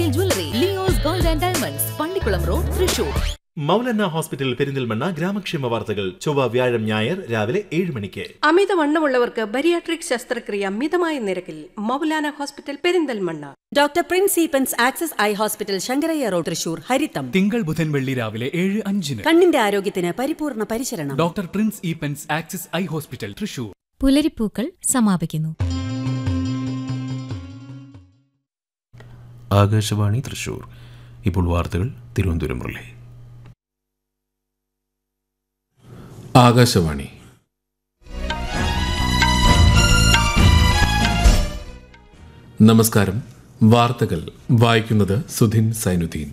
Jewellery Leo's gold and diamonds Pallikkulam road Thrissur Moulana hospital Perinthalmanna ഗ്രാമക്ഷേമ വാർത്തകൾ ചൊവ്വ വ്യാഴം ഞായർ രാവിലെ ഏഴ് മണിക്ക് അമിതവണ്ണമുള്ളവർക്ക് ബരിയാട്രിക് ശസ്ത്രക്രിയ മിതമായ നിരക്കിൽ Moulana hospital Perinthalmanna doctor prince Eapen's Axis eye hospital Sankarayya road Thrissur ഹരിത്തം തിങ്കൾ ബുധൻ വെള്ളി രാവിലെ ഏഴ് അഞ്ചിന് കണ്ണിന്റെ ആരോഗ്യത്തിന് പരിപൂർണ പരിചരണം doctor prince Eapen's Axis eye hospital Thrissur പുലരിപ്പൂക്കൾ സമാപിക്കുന്നു ആകാശവാണി തൃശൂർ ഇപ്പോൾ വാർത്തകൾ തിരുവനന്തപുരം റിലേ ആകാശവാണി നമസ്കാരം വാർത്തകൾ വായിക്കുന്നത് സുധിൻ സൈനുദ്ദീൻ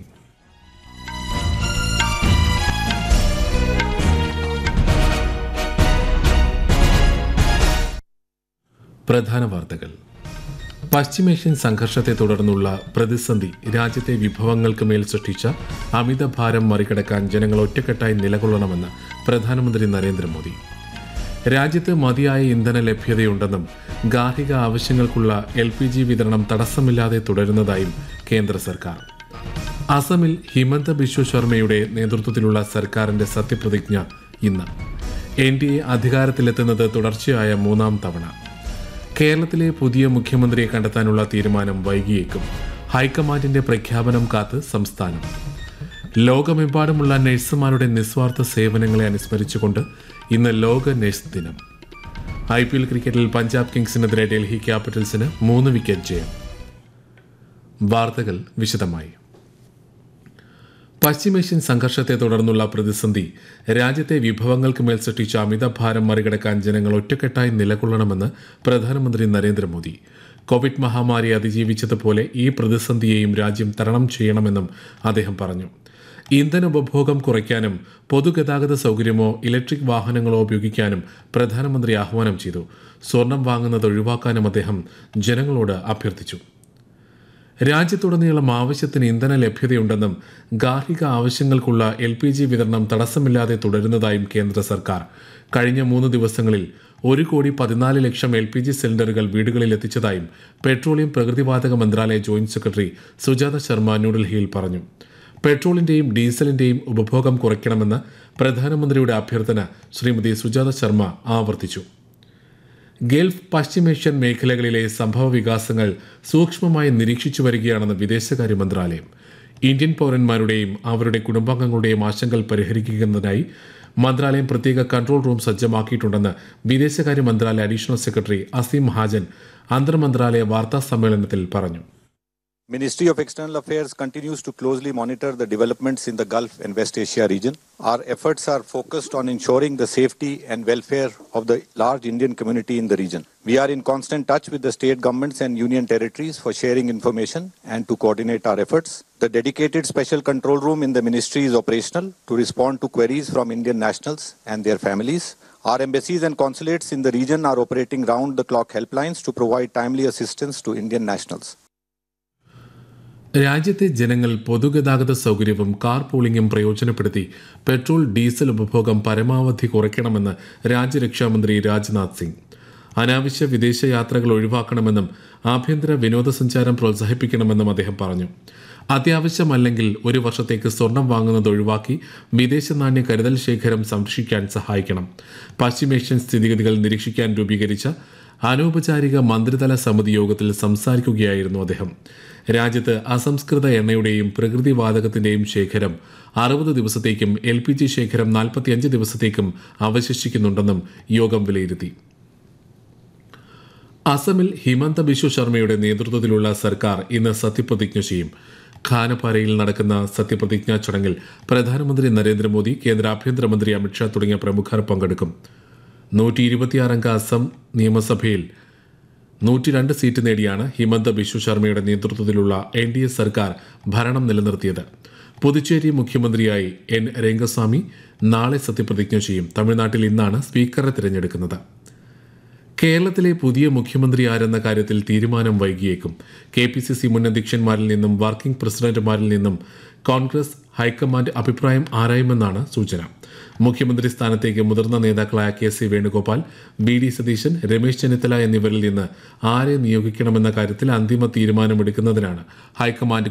പ്രധാന വാർത്തകൾ പശ്ചിമേഷ്യൻ സംഘർഷത്തെ തുടർന്നുള്ള പ്രതിസന്ധി രാജ്യത്തെ വിഭവങ്ങൾക്ക് മേൽ സൃഷ്ടിച്ച അമിതഭാരം മറികടക്കാൻ ജനങ്ങൾ ഒറ്റക്കെട്ടായി നിലകൊള്ളണമെന്ന് പ്രധാനമന്ത്രി നരേന്ദ്രമോദി രാജ്യത്ത് മതിയായ ഇന്ധന ലഭ്യതയുണ്ടെന്നും ഗാർഹിക ആവശ്യങ്ങൾക്കുള്ള എൽ പി ജി വിതരണം തടസ്സമില്ലാതെ തുടരുന്നതായും കേന്ദ്ര സർക്കാർ അസമിൽ ഹിമന്ത ബിശ്വ ശർമ്മയുടെ നേതൃത്വത്തിലുള്ള സർക്കാരിന്റെ സത്യപ്രതിജ്ഞ ഇന്ന് എൻ ഡി എ അധികാരത്തിലെത്തുന്നത് തുടർച്ചയായ മൂന്നാം തവണ കേരളത്തിലെ പുതിയ മുഖ്യമന്ത്രിയെ കണ്ടെത്താനുള്ള തീരുമാനം വൈകിയേക്കും ഹൈക്കമാൻഡിന്റെ പ്രഖ്യാപനം കാത്ത് സംസ്ഥാനം ലോകമെമ്പാടുമുള്ള നഴ്സുമാരുടെ നിസ്വാർത്ഥ സേവനങ്ങളെ അനുസ്മരിച്ചുകൊണ്ട് ഇന്ന് ലോക നഴ്സ് ദിനം ഐ പി എൽ ക്രിക്കറ്റിൽ പഞ്ചാബ് കിങ്സിനെതിരെ ഡൽഹി ക്യാപിറ്റൽസിന് മൂന്ന് വിക്കറ്റ് ജയം വാർത്തകൾ വിശദമായി പശ്ചിമേഷ്യൻ സംഘർഷത്തെ തുടർന്നുള്ള പ്രതിസന്ധി രാജ്യത്തെ വിഭവങ്ങൾക്ക് മേൽ സൃഷ്ടിച്ച അമിതഭാരം മറികടക്കാൻ ജനങ്ങൾ ഒറ്റക്കെട്ടായി നിലകൊള്ളണമെന്ന് പ്രധാനമന്ത്രി നരേന്ദ്രമോദി കോവിഡ് മഹാമാരി അതിജീവിച്ചതുപോലെ ഈ പ്രതിസന്ധിയെയും രാജ്യം തരണം ചെയ്യണമെന്നും അദ്ദേഹം പറഞ്ഞു ഇന്ധന ഉപഭോഗം കുറയ്ക്കാനും പൊതുഗതാഗത സൗകര്യമോ ഇലക്ട്രിക് വാഹനങ്ങളോ ഉപയോഗിക്കാനും പ്രധാനമന്ത്രി ആഹ്വാനം ചെയ്തു സ്വർണം വാങ്ങുന്നത് ഒഴിവാക്കാനും അദ്ദേഹം ജനങ്ങളോട് അഭ്യർത്ഥിച്ചു രാജ്യത്തുടനീളം ആവശ്യത്തിന് ഇന്ധന ലഭ്യതയുണ്ടെന്നും ഗാർഹിക ആവശ്യങ്ങൾക്കുള്ള എൽ പി ജി വിതരണം തടസ്സമില്ലാതെ തുടരുന്നതായും കേന്ദ്ര സർക്കാർ കഴിഞ്ഞ മൂന്ന് ദിവസങ്ങളിൽ ഒരു കോടി പതിനാല് ലക്ഷം എൽ പി ജി സിലിണ്ടറുകൾ വീടുകളിൽ എത്തിച്ചതായും പെട്രോളിയം പ്രകൃതിവാതക മന്ത്രാലയ ജോയിന്റ് സെക്രട്ടറി സുജാത ശർമ്മ ന്യൂഡൽഹിയിൽ പറഞ്ഞു പെട്രോളിന്റെയും ഡീസലിന്റെയും ഉപഭോഗം കുറയ്ക്കണമെന്ന് പ്രധാനമന്ത്രിയുടെ അഭ്യർത്ഥന ശ്രീമതി സുജാത ശർമ്മ ആവർത്തിച്ചു ഗൾഫ് പശ്ചിമേഷ്യൻ മേഖലകളിലെ സംഭവ വികാസങ്ങൾ സൂക്ഷ്മമായി നിരീക്ഷിച്ചു വരികയാണെന്ന് വിദേശകാര്യ മന്ത്രാലയം ഇന്ത്യൻ പൗരന്മാരുടെയും അവരുടെ കുടുംബാംഗങ്ങളുടെയും ആശങ്കകൾ പരിഹരിക്കുന്നതിനായി മന്ത്രാലയം പ്രത്യേക കൺട്രോൾ റൂം സജ്ജമാക്കിയിട്ടുണ്ടെന്ന് വിദേശകാര്യ മന്ത്രാലയ അഡീഷണൽ സെക്രട്ടറി അസീം മഹാജൻ അന്തർമന്ത്രാലയ വാർത്താ സമ്മേളനത്തിൽ പറഞ്ഞു Ministry of External Affairs continues to closely monitor the developments in the Gulf and West Asia region. Our efforts are focused on ensuring the safety and welfare of the large Indian community in the region. We are in constant touch with the state governments and union territories for sharing information and to coordinate our efforts. The dedicated special control room in the ministry is operational to respond to queries from Indian nationals and their families. Our embassies and consulates in the region are operating round the clock helplines to provide timely assistance to Indian nationals. രാജ്യത്തെ ജനങ്ങൾ പൊതുഗതാഗത സൗകര്യവും car പൂളിംഗും പ്രയോജനപ്പെടുത്തി petrol diesel ഉപഭോഗം പരമാവധി കുറയ്ക്കണമെന്ന് രാജ്യരക്ഷാമന്ത്രി രാജ്നാഥ് സിംഗ് അനാവശ്യ വിദേശ യാത്രകൾ ഒഴിവാക്കണമെന്നും ആഭ്യന്തര വിനോദസഞ്ചാരം പ്രോത്സാഹിപ്പിക്കണമെന്നും അദ്ദേഹം പറഞ്ഞു അത്യാവശ്യമല്ലെങ്കിൽ ഒരു വർഷത്തേക്ക് സ്വർണം വാങ്ങുന്നത് ഒഴിവാക്കി വിദേശ നാണ്യ കരുതൽ ശേഖരം സംരക്ഷിക്കാൻ സഹായിക്കണം പശ്ചിമേഷ്യൻ സ്ഥിതിഗതികൾ നിരീക്ഷിക്കാൻ രൂപീകരിച്ച അനൗപചാരിക മന്ത്രിതല സമിതി യോഗത്തിൽ സംസാരിക്കുകയായിരുന്നു അദ്ദേഹം രാജ്യത്ത് അസംസ്കൃത എണ്ണയുടെയും പ്രകൃതിവാതകത്തിന്റെയും ശേഖരം അറുപത് ദിവസത്തേക്കും എൽ പി ജി ശേഖരം നാൽപ്പത്തിയഞ്ച് ദിവസത്തേക്കും അവശേഷിക്കുന്നുണ്ടെന്നും യോഗം വിലയിരുത്തി അസമിൽ ഹിമന്ത ബിശ്വ ശർമ്മയുടെ നേതൃത്വത്തിലുള്ള സർക്കാർ ഇന്ന് സത്യപ്രതിജ്ഞ ചെയ്യും ഖാനപാരയിൽ നടക്കുന്ന സത്യപ്രതിജ്ഞാ ചടങ്ങിൽ പ്രധാനമന്ത്രി നരേന്ദ്രമോദി കേന്ദ്ര ആഭ്യന്തരമന്ത്രി അമിത്ഷാ തുടങ്ങിയ പ്രമുഖർ പങ്കെടുക്കും നൂറ്റി ഇരുപത്തിയാറംഗ അസം നിയമസഭയിൽ നൂറ്റി രണ്ട് സീറ്റ് നേടിയാണ് ഹിമന്ത ബിശ്വ ശർമ്മയുടെ നേതൃത്വത്തിലുള്ള എൻ ഡി എ സർക്കാർ ഭരണം നിലനിർത്തിയത് പുതുച്ചേരി മുഖ്യമന്ത്രിയായി എൻ രംഗസ്വാമി നാളെ സത്യപ്രതിജ്ഞ ചെയ്യും തമിഴ്നാട്ടിൽ ഇന്നാണ് സ്പീക്കറെ തിരഞ്ഞെടുക്കുന്നത് കേരളത്തിലെ പുതിയ മുഖ്യമന്ത്രി ആരെന്ന കാര്യത്തിൽ തീരുമാനം വൈകിയേക്കും കെ പി സി സി മുൻ അധ്യക്ഷന്മാരിൽ നിന്നും വർക്കിംഗ് പ്രസിഡന്റുമാരിൽ നിന്നും കോൺഗ്രസ് ഹൈക്കമാൻഡ് അഭിപ്രായം ആരായുമെന്നാണ് സൂചന മുഖ്യമന്ത്രി സ്ഥാനത്തേക്ക് മുതിർന്ന നേതാക്കളായ K C Venugopal V D Satheesan Ramesh Chennithala എന്നിവരിൽ നിന്ന് ആരെ നിയോഗിക്കണമെന്ന കാര്യത്തിൽ അന്തിമ തീരുമാനമെടുക്കുന്നതിനാണ് ഹൈക്കമാൻഡ്